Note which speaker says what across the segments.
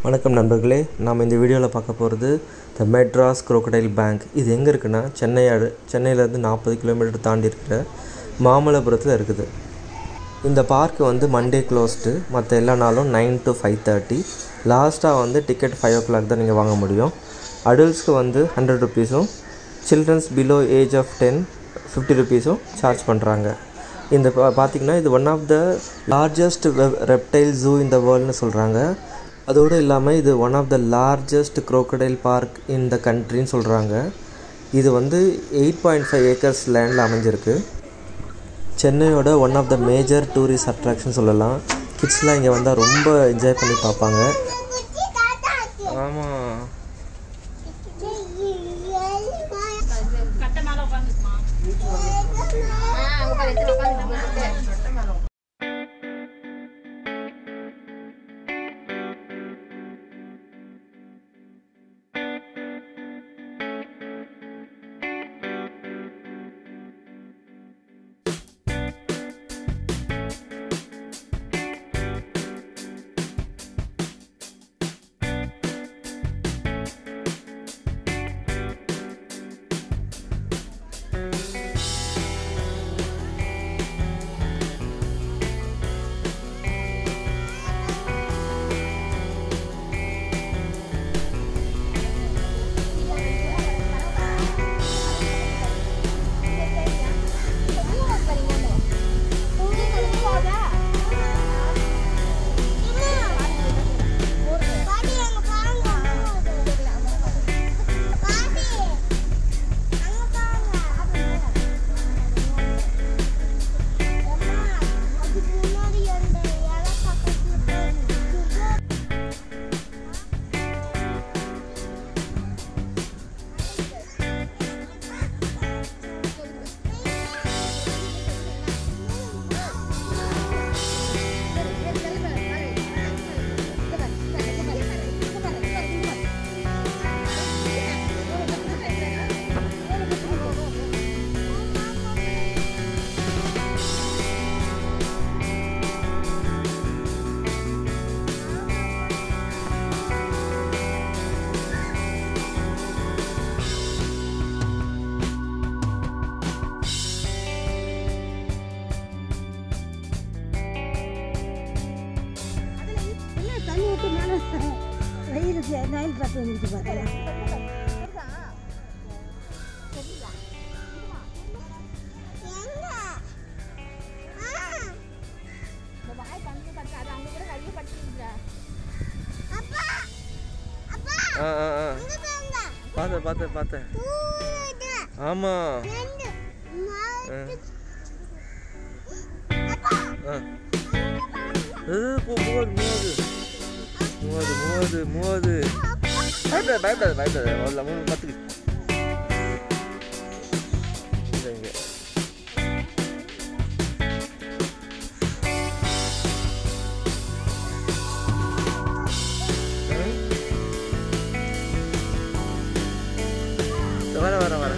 Speaker 1: வணக்கம் நண்பர்களே நாம் இந்த வீடியோவில் பார்க்க போகிறது த மெட்ராஸ் crocodile பேங்க் இது எங்கே இருக்குன்னா சென்னை அடு சென்னையிலேருந்து நாற்பது கிலோமீட்டர் தாண்டி இருக்கிற மாமல்லபுரத்தில் இருக்குது இந்த பார்க் வந்து மண்டே க்ளோஸ்டு மற்ற எல்லா நாளும் நைன் டு ஃபைவ் தேர்ட்டி லாஸ்ட்டாக வந்து டிக்கெட் ஃபைவ் ஓ கிளாக் தான் நீங்கள் வாங்க முடியும் அடல்ட்ஸ்க்கு வந்து ஹண்ட்ரட் ருபீஸும் childrens below age of ten fifty ருபீஸும் சார்ஜ் பண்ணுறாங்க இந்த பா பார்த்திங்கன்னா இது one of the largest reptile zoo இந்த வேர்ல்டுன்னு சொல்கிறாங்க அதோடு இல்லாமல் இது one of the largest crocodile park in the கண்ட்ரின்னு சொல்கிறாங்க இது வந்து எயிட் பாயிண்ட் ஃபைவ் ஏக்கர்ஸ் லேண்டில் அமைஞ்சிருக்கு சென்னையோட one of the major tourist attraction சொல்லலாம் கிட்ஸ்லாம் இங்கே வந்தால் ரொம்ப என்ஜாய் பண்ணி பார்ப்பாங்க ஆமாம்
Speaker 2: கட்ட மேல உட்காந்துக்குமா அங்க பாரு எத்தனை உட்காந்துருக்காங்க
Speaker 3: தண்ணி விட்டு மேலே வெயிலுக்கு நைல் காற்று வந்துச்சு பார்த்தேன்
Speaker 1: ஆ ஆ ஆ பார்த்தேன் பார்த்தேன் பார்த்தேன் ஆமாம் ஆ ஆ ஏ, போ மூவாது மூவாது மூவாது மூவாது மூவாது பயப்படாத பயப்படாத பயப்படாத முதல்ல மூணு பத்துக்கு இங்க, இங்க. ம்? இதோ வரேன் வரேன் வரேன்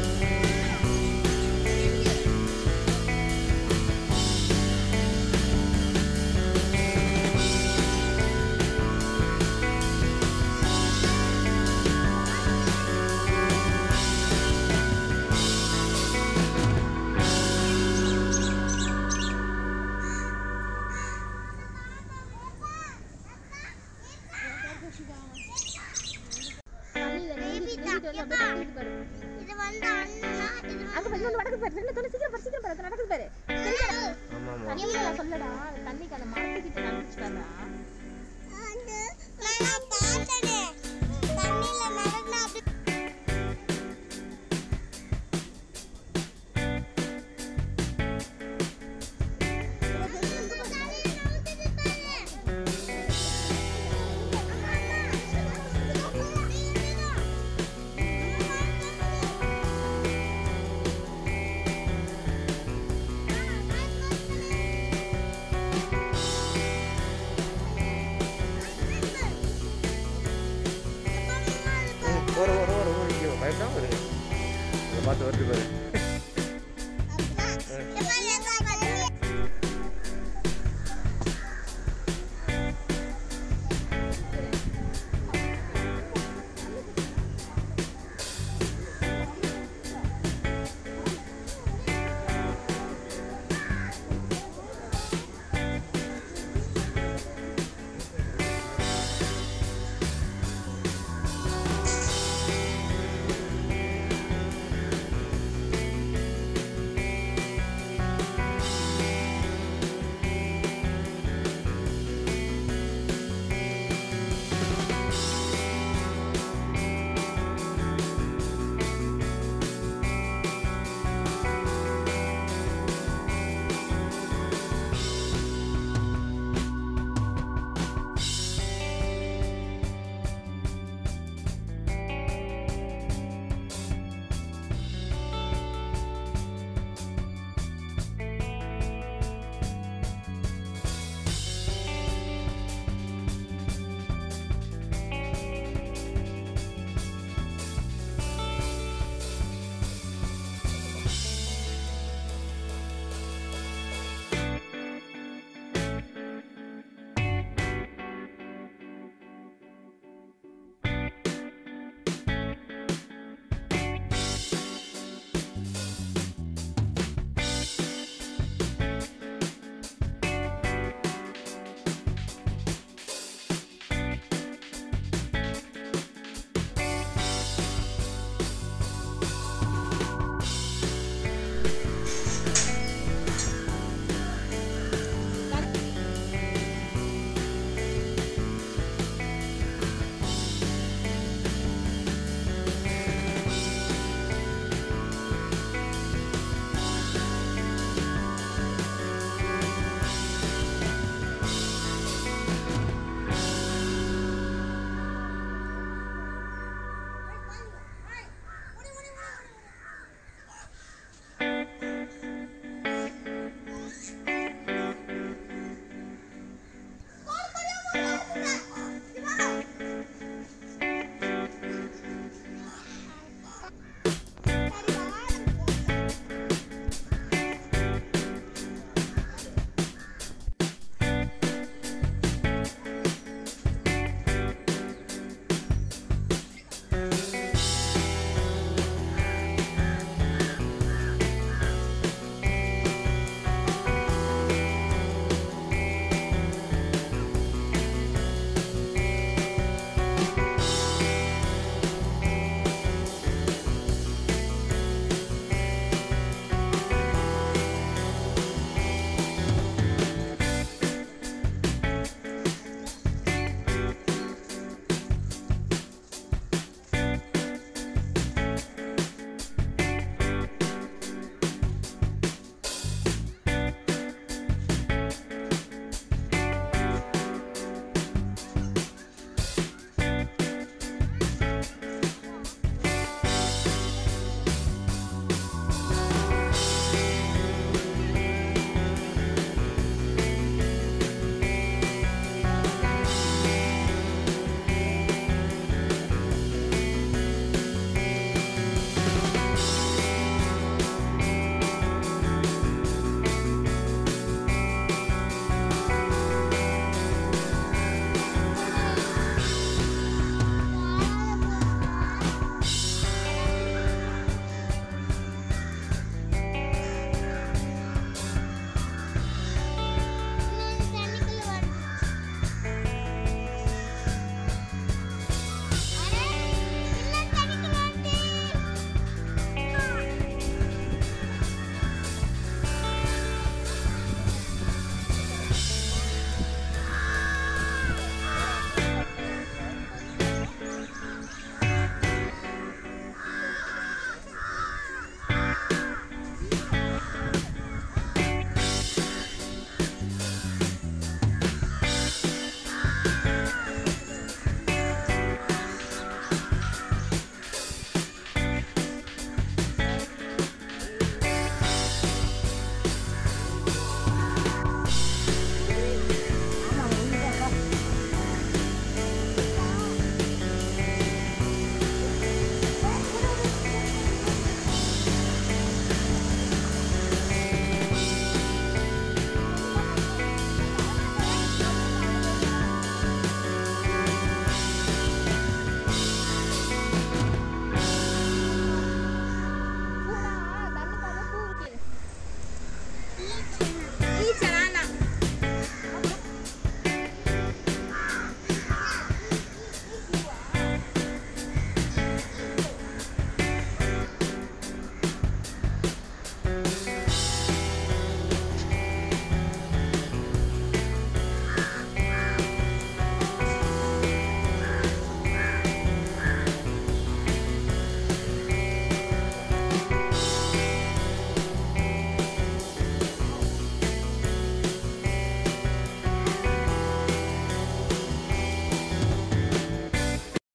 Speaker 3: இது வந்து அண்ணா இது
Speaker 2: அங்க பாரு, இன்னொன்னு நடக்குது பாரு, ரெண்டு தொலை சீக்கிரம் பாரு, சீக்கிரம் பாரு, அது நடக்குது பாரு. சரிடா?
Speaker 1: ஆமாம் ஆமாம்
Speaker 2: தண்ணியில நான் சொல்லடா, அந்த தண்ணிக்கு அந்த மரத்துக்கிட்ட நடந்துச்சு பாருடா.
Speaker 3: வந்து நான் பார்த்தனே தண்ணில நடந்தா அப்படி
Speaker 1: ம், வர வர வர வர இங்கே பயப்படாம இருங்க இதை பார்த்து வருது பாரு